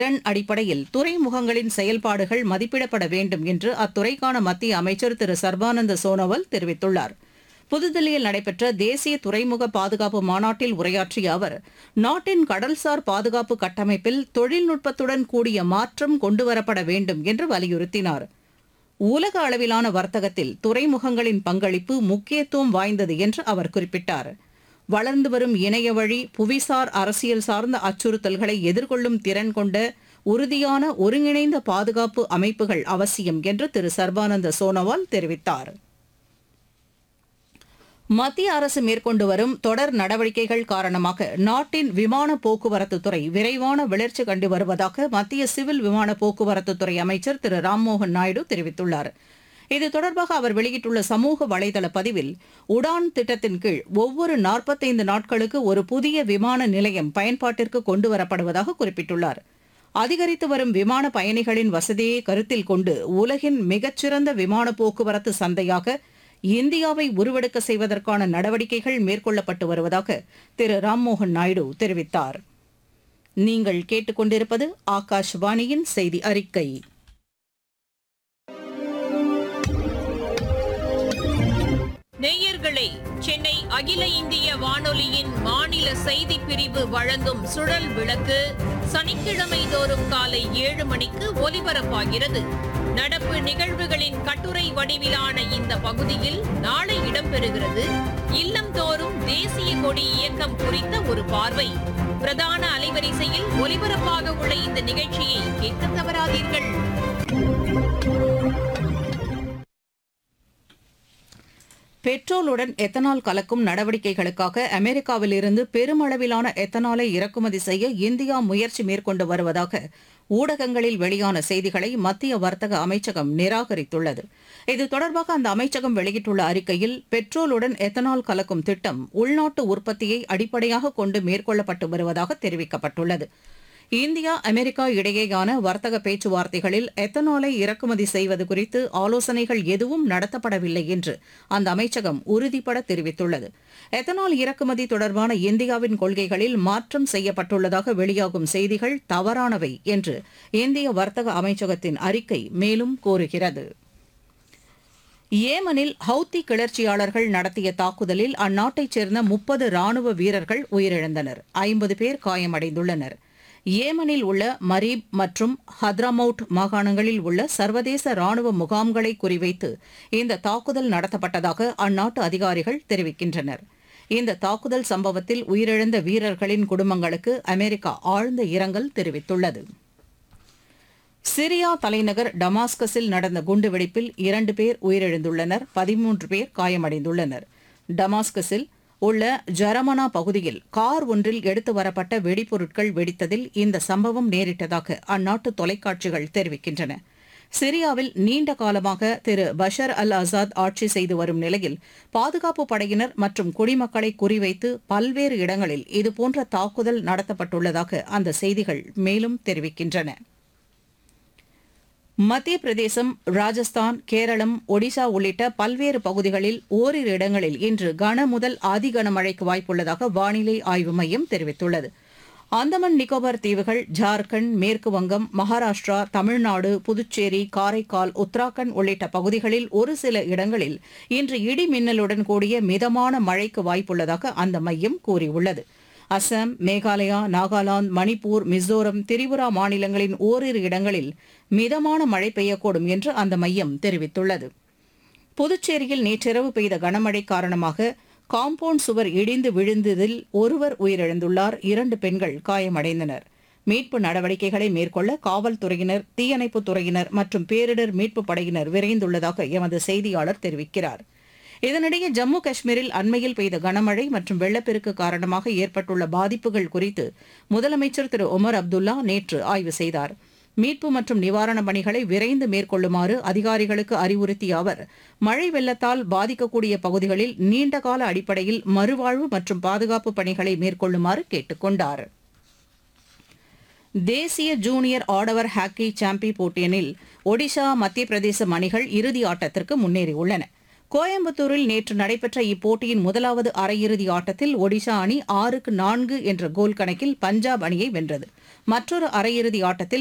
திறன் அடிப்படையில் துறைமுகங்களின் செயல்பாடுகள் மதிப்பிடப்பட வேண்டும் என்று அத்துறைக்கான மத்திய அமைச்சர் திரு சர்பானந்த சோனோவால் தெரிவித்துள்ளார் புதுதில்லியில் நடைபெற்ற தேசிய துறைமுக பாதுகாப்பு மாநாட்டில் உரையாற்றிய அவர் நாட்டின் கடல்சார் பாதுகாப்பு கட்டமைப்பில் தொழில்நுட்பத்துடன் கூடிய மாற்றம் கொண்டுவரப்பட வேண்டும் என்று வலியுறுத்தினார் உலக அளவிலான வர்த்தகத்தில் துறைமுகங்களின் பங்களிப்பு முக்கியத்துவம் வாய்ந்தது என்று அவர் குறிப்பிட்டார் வளர்ந்து வரும் இணைய வழி புவிசார் அரசியல் சார்ந்த அச்சுறுத்தல்களை எதிர்கொள்ளும் திறன் கொண்ட உறுதியான ஒருங்கிணைந்த பாதுகாப்பு அமைப்புகள் அவசியம் என்று திரு சர்பானந்த சோனோவால் தெரிவித்தார் மத்திய அரசு மேற்கொண்டு வரும் தொடர் நடவடிக்கைகள் காரணமாக நாட்டின் விமான போக்குவரத்து துறை விரைவான வளர்ச்சி கண்டு வருவதாக மத்திய சிவில் விமான போக்குவரத்து துறை அமைச்சர் திரு ராம்மோகன் நாயுடு தெரிவித்துள்ளார் இது தொடர்பாக அவர் வெளியிட்டுள்ள சமூக வலைதள பதிவில் உடான் திட்டத்தின் கீழ் ஒவ்வொரு நாற்பத்தைந்து நாட்களுக்கு ஒரு புதிய விமான நிலையம் பயன்பாட்டிற்கு கொண்டுவரப்படுவதாக குறிப்பிட்டுள்ளார் அதிகரித்து வரும் விமான பயணிகளின் வசதியை கருத்தில் கொண்டு உலகின் மிகச்சிறந்த விமான போக்குவரத்து சந்தையாக இந்தியாவை உருவெடுக்க செய்வதற்கான நடவடிக்கைகள் மேற்கொள்ளப்பட்டு வருவதாக திரு ராம்மோகன் நாயுடு தெரிவித்தார் நீங்கள் கேட்டுக்கொண்டிருப்பது ஆகாஷ்வாணியின் செய்தி அறிக்கை நேயர்களே சென்னை அகில இந்திய வானொலியின் மாநில செய்தி பிரிவு வழங்கும் சுழல் விளக்கு சனிக்கிழமை தோறும் காலை ஏழு மணிக்கு ஒலிபரப்பாகிறது நடப்பு நிகழ்வுகளின் கட்டுரை வடிவிலான இந்த பகுதியில் நாளை இடம்பெறுகிறது இல்லம்தோறும் தேசிய கொடி இயக்கம் குறித்த ஒரு பார்வை பிரதான அலைவரிசையில் ஒலிபரப்பாக உள்ள இந்த நிகழ்ச்சியை கேட்க தவறாதீர்கள் பெட்ரோலுடன் எத்தனால் கலக்கும் நடவடிக்கைகளுக்காக அமெரிக்காவிலிருந்து பெருமளவிலான எத்தனாலை இறக்குமதி செய்ய இந்தியா முயற்சி மேற்கொண்டு வருவதாக ஊடகங்களில் வெளியான செய்திகளை மத்திய வர்த்தக அமைச்சகம் நிராகரித்துள்ளது இது தொடர்பாக அந்த அமைச்சகம் வெளியிட்டுள்ள அறிக்கையில் பெட்ரோலுடன் எத்தனால் கலக்கும் திட்டம் உள்நாட்டு உற்பத்தியை அடிப்படையாக கொண்டு மேற்கொள்ளப்பட்டு வருவதாக தெரிவிக்கப்பட்டுள்ளது இந்தியா அமெரிக்கா இடையேயான வர்த்தக பேச்சுவார்த்தைகளில் எத்தனாலை இறக்குமதி செய்வது குறித்து ஆலோசனைகள் எதுவும் நடத்தப்படவில்லை என்று அந்த அமைச்சகம் உறுதிபட தெரிவித்துள்ளது எத்தனால் இறக்குமதி தொடர்பான இந்தியாவின் கொள்கைகளில் மாற்றம் செய்யப்பட்டுள்ளதாக வெளியாகும் செய்திகள் தவறானவை என்று இந்திய வர்த்தக அமைச்சகத்தின் அறிக்கை மேலும் கூறுகிறது ஏமனில் ஹவுத்தி கிளர்ச்சியாளர்கள் நடத்திய தாக்குதலில் அந்நாட்டைச் சேர்ந்த முப்பது ராணுவ வீரர்கள் உயிரிழந்தனர் ஐம்பது பேர் காயமடைந்துள்ளனர் ஏமனில் உள்ள மரீப் மற்றும் ஹத்ராமவுட் மாகாணங்களில் உள்ள சர்வதேச ராணுவ முகாம்களை குறிவைத்து இந்த தாக்குதல் நடத்தப்பட்டதாக அந்நாட்டு அதிகாரிகள் தெரிவிக்கின்றனர் இந்த தாக்குதல் சம்பவத்தில் உயிரிழந்த வீரர்களின் குடும்பங்களுக்கு அமெரிக்கா ஆழ்ந்த இரங்கல் தெரிவித்துள்ளது சிரியா தலைநகர் டமாஸ்கஸில் நடந்த குண்டுவெடிப்பில் இரண்டு பேர் உயிரிழந்துள்ளனர் பதிமூன்று பேர் காயமடைந்துள்ளனர் டமாஸ்கஸில் உள்ள ஜரமனா பகுதியில் கார் ஒன்றில் எடுத்து வரப்பட்ட வெடிபொருட்கள் வெடித்ததில் இந்த சம்பவம் நேரிட்டதாக அந்நாட்டு தொலைக்காட்சிகள் தெரிவிக்கின்றன சிரியாவில் நீண்ட காலமாக திரு பஷர் அல் ஆசாத் ஆட்சி செய்து வரும் நிலையில் பாதுகாப்பு படையினர் மற்றும் குடிமக்களை குறிவைத்து பல்வேறு இடங்களில் இதுபோன்ற தாக்குதல் நடத்தப்பட்டுள்ளதாக அந்த செய்திகள் மேலும் தெரிவிக்கின்றன மத்திய பிரதேசம் ராஜஸ்தான் கேரளம் ஒடிசா உள்ளிட்ட பல்வேறு பகுதிகளில் ஓரிரு இடங்களில் இன்று கன முதல் அதிகனமழைக்கு வாய்ப்புள்ளதாக வானிலை ஆய்வு மையம் தெரிவித்துள்ளது அந்தமான் நிக்கோபார் தீவுகள் ஜார்க்கண்ட் மேற்கு வங்கம் மகாராஷ்டிரா தமிழ்நாடு புதுச்சேரி காரைக்கால் உத்தராகண்ட் உள்ளிட்ட பகுதிகளில் ஒரு சில இடங்களில் இன்று இடி மின்னலுடன் கூடிய மிதமான மழைக்கு வாய்ப்புள்ளதாக அந்த மையம் கூறியுள்ளது அசாம் மேகாலயா நாகாலாந்து மணிப்பூர் மிசோரம் திரிபுரா மாநிலங்களின் ஓரிரு இடங்களில் மிதமான மழை பெய்யக்கூடும் என்று அந்த மையம் தெரிவித்துள்ளது புதுச்சேரியில் நேற்றிரவு பெய்த கனமழை காரணமாக காம்பவுண்ட் சுவர் இடிந்து விழுந்ததில் ஒருவர் உயிரிழந்துள்ளார் இரண்டு பெண்கள் காயமடைந்தனர் மீட்பு நடவடிக்கைகளை மேற்கொள்ள காவல்துறையினர் தீயணைப்புத் துறையினர் மற்றும் பேரிடர் மீட்புப் படையினர் விரைந்துள்ளதாக எமது செய்தியாளர் தெரிவிக்கிறார் இதனிடையே ஜம்மு காஷ்மீரில் அண்மையில் பெய்த கனமழை மற்றும் வெள்ளப்பெருக்கு காரணமாக ஏற்பட்டுள்ள பாதிப்புகள் குறித்து முதலமைச்சர் திரு ஒமர் அப்துல்லா நேற்று ஆய்வு செய்தார் மீட்பு மற்றும் நிவாரணப் பணிகளை விரைந்து மேற்கொள்ளுமாறு அதிகாரிகளுக்கு அறிவுறுத்திய அவர் மழை வெள்ளத்தால் பாதிக்கக்கூடிய பகுதிகளில் நீண்டகால அடிப்படையில் மறுவாழ்வு மற்றும் பாதுகாப்பு பணிகளை மேற்கொள்ளுமாறு கேட்டுக் கொண்டார் தேசிய ஜூனியர் ஆடவர் ஹாக்கி சாம்பி போட்டியனில் ஒடிஷா மத்திய பிரதேசம் அணிகள் இறுதி ஆட்டத்திற்கு முன்னேறியுள்ளன கோயம்புத்தூரில் நேற்று நடைபெற்ற இப்போட்டியின் முதலாவது அரையிறுதி ஆட்டத்தில் ஒடிஷா அணி ஆறுக்கு நான்கு என்ற கோல் கணக்கில் பஞ்சாப் அணியை வென்றது மற்றொரு அரையிறுதி ஆட்டத்தில்